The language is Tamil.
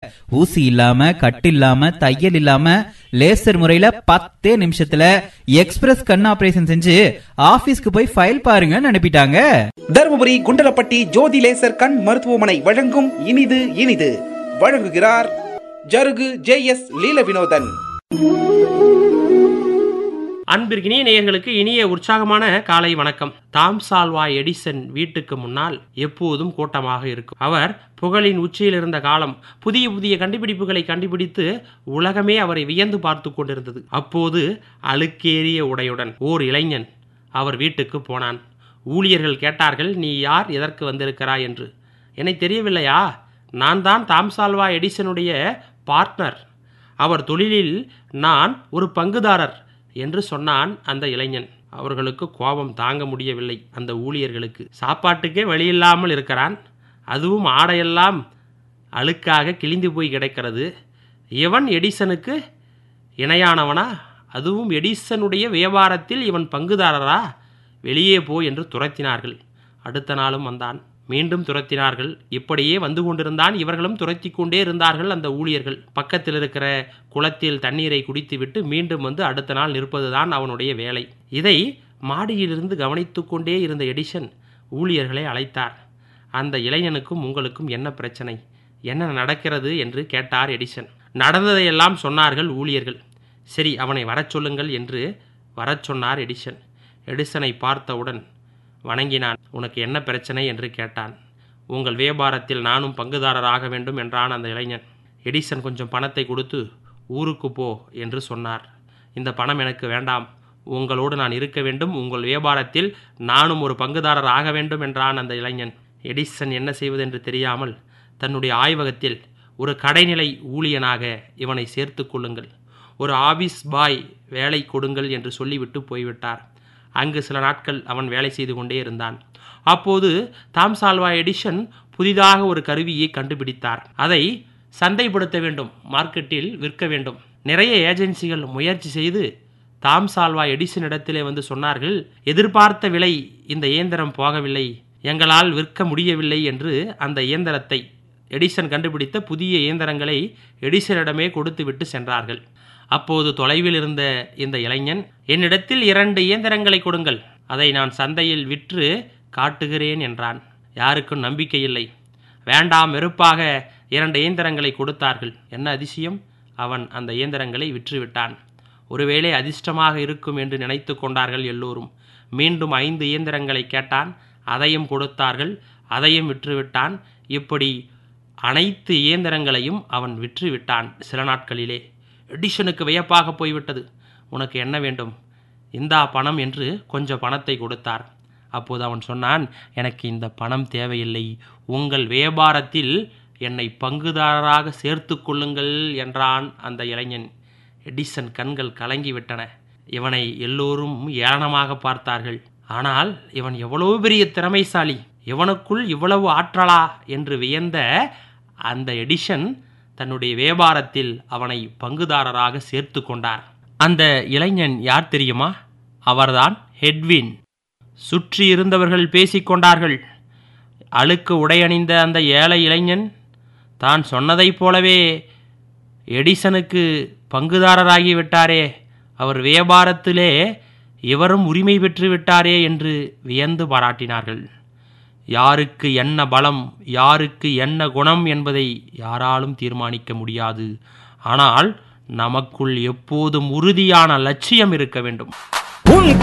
ஊசி இல்லாம கட்டு இல்லாம தையல் இல்லாம லேசர் முறையில பத்தே நிமிஷத்துல எக்ஸ்பிரஸ் கண் ஆபரேஷன் செஞ்சு ஆபீஸ்க்கு போய் ஃபைல் பாருங்கன்னு அனுப்பிட்டாங்க தருமபுரி குண்டலப்பட்டி ஜோதி லேசர் கண் மருத்துவமனை வழங்கும் இனிது இனிது வழங்குகிறார் ஜருகு ஜே எஸ் லீல வினோதன் அன்பிற்கினிய நேயர்களுக்கு இனிய உற்சாகமான காலை வணக்கம் தாம் சால்வா எடிசன் வீட்டுக்கு முன்னால் எப்போதும் கூட்டமாக இருக்கும் அவர் புகழின் உச்சியில் இருந்த காலம் புதிய புதிய கண்டுபிடிப்புகளை கண்டுபிடித்து உலகமே அவரை வியந்து பார்த்து கொண்டிருந்தது அப்போது அழுக்கேறிய உடையுடன் ஓர் இளைஞன் அவர் வீட்டுக்கு போனான் ஊழியர்கள் கேட்டார்கள் நீ யார் எதற்கு வந்திருக்கிறாய் என்று என்னை தெரியவில்லையா நான் தான் தாம்சால்வா எடிசனுடைய பார்ட்னர் அவர் தொழிலில் நான் ஒரு பங்குதாரர் என்று சொன்னான் அந்த இளைஞன் அவர்களுக்கு கோபம் தாங்க முடியவில்லை அந்த ஊழியர்களுக்கு சாப்பாட்டுக்கே வழியில்லாமல் இருக்கிறான் அதுவும் ஆடையெல்லாம் அழுக்காக கிழிந்து போய் கிடக்கிறது இவன் எடிசனுக்கு இணையானவனா அதுவும் எடிசனுடைய வியாபாரத்தில் இவன் பங்குதாரரா வெளியே போ என்று துரத்தினார்கள் அடுத்த நாளும் வந்தான் மீண்டும் துரத்தினார்கள் இப்படியே வந்து கொண்டிருந்தான் இவர்களும் துரத்தி கொண்டே இருந்தார்கள் அந்த ஊழியர்கள் பக்கத்தில் இருக்கிற குளத்தில் தண்ணீரை குடித்துவிட்டு மீண்டும் வந்து அடுத்த நாள் நிற்பதுதான் அவனுடைய வேலை இதை மாடியிலிருந்து கவனித்து கொண்டே இருந்த எடிசன் ஊழியர்களை அழைத்தார் அந்த இளைஞனுக்கும் உங்களுக்கும் என்ன பிரச்சனை என்ன நடக்கிறது என்று கேட்டார் எடிசன் நடந்ததையெல்லாம் சொன்னார்கள் ஊழியர்கள் சரி அவனை வரச் சொல்லுங்கள் என்று வரச் சொன்னார் எடிசன் எடிசனை பார்த்தவுடன் வணங்கினான் உனக்கு என்ன பிரச்சனை என்று கேட்டான் உங்கள் வியாபாரத்தில் நானும் பங்குதாரராக வேண்டும் என்றான் அந்த இளைஞன் எடிசன் கொஞ்சம் பணத்தை கொடுத்து ஊருக்கு போ என்று சொன்னார் இந்த பணம் எனக்கு வேண்டாம் உங்களோடு நான் இருக்க வேண்டும் உங்கள் வியாபாரத்தில் நானும் ஒரு பங்குதாரர் ஆக வேண்டும் என்றான் அந்த இளைஞன் எடிசன் என்ன செய்வதென்று தெரியாமல் தன்னுடைய ஆய்வகத்தில் ஒரு கடைநிலை ஊழியனாக இவனை சேர்த்து கொள்ளுங்கள் ஒரு ஆபீஸ் பாய் வேலை கொடுங்கள் என்று சொல்லிவிட்டு போய்விட்டார் அங்கு சில நாட்கள் அவன் வேலை செய்து கொண்டே இருந்தான் அப்போது தாம்சால்வா எடிஷன் புதிதாக ஒரு கருவியை கண்டுபிடித்தார் அதை சந்தைப்படுத்த வேண்டும் மார்க்கெட்டில் விற்க வேண்டும் நிறைய ஏஜென்சிகள் முயற்சி செய்து தாம்சால்வா எடிசன் இடத்திலே வந்து சொன்னார்கள் எதிர்பார்த்த விலை இந்த இயந்திரம் போகவில்லை எங்களால் விற்க முடியவில்லை என்று அந்த இயந்திரத்தை எடிசன் கண்டுபிடித்த புதிய இயந்திரங்களை எடிசனிடமே கொடுத்துவிட்டு சென்றார்கள் அப்போது தொலைவில் இருந்த இந்த இளைஞன் என்னிடத்தில் இரண்டு இயந்திரங்களை கொடுங்கள் அதை நான் சந்தையில் விற்று காட்டுகிறேன் என்றான் யாருக்கும் நம்பிக்கை இல்லை வேண்டாம் வெறுப்பாக இரண்டு இயந்திரங்களை கொடுத்தார்கள் என்ன அதிசயம் அவன் அந்த இயந்திரங்களை விற்றுவிட்டான் ஒருவேளை அதிர்ஷ்டமாக இருக்கும் என்று நினைத்து கொண்டார்கள் எல்லோரும் மீண்டும் ஐந்து இயந்திரங்களை கேட்டான் அதையும் கொடுத்தார்கள் அதையும் விற்றுவிட்டான் இப்படி அனைத்து இயந்திரங்களையும் அவன் விற்றுவிட்டான் சில நாட்களிலே எடிஷனுக்கு வியப்பாக போய்விட்டது உனக்கு என்ன வேண்டும் இந்தா பணம் என்று கொஞ்சம் பணத்தை கொடுத்தார் அப்போது அவன் சொன்னான் எனக்கு இந்த பணம் தேவையில்லை உங்கள் வியாபாரத்தில் என்னை பங்குதாரராக சேர்த்து கொள்ளுங்கள் என்றான் அந்த இளைஞன் எடிசன் கண்கள் கலங்கிவிட்டன இவனை எல்லோரும் ஏளனமாக பார்த்தார்கள் ஆனால் இவன் எவ்வளவு பெரிய திறமைசாலி இவனுக்குள் இவ்வளவு ஆற்றலா என்று வியந்த அந்த எடிஷன் தன்னுடைய வியாபாரத்தில் அவனை பங்குதாரராக சேர்த்து கொண்டார் அந்த இளைஞன் யார் தெரியுமா அவர்தான் ஹெட்வின் சுற்றி இருந்தவர்கள் பேசிக்கொண்டார்கள் அழுக்கு உடையணிந்த அந்த ஏழை இளைஞன் தான் சொன்னதைப் போலவே எடிசனுக்கு பங்குதாரராகி விட்டாரே அவர் வியாபாரத்திலே இவரும் உரிமை பெற்று விட்டாரே என்று வியந்து பாராட்டினார்கள் யாருக்கு என்ன பலம் யாருக்கு என்ன குணம் என்பதை யாராலும் தீர்மானிக்க முடியாது ஆனால் நமக்குள் எப்போதும் உறுதியான லட்சியம் இருக்க வேண்டும்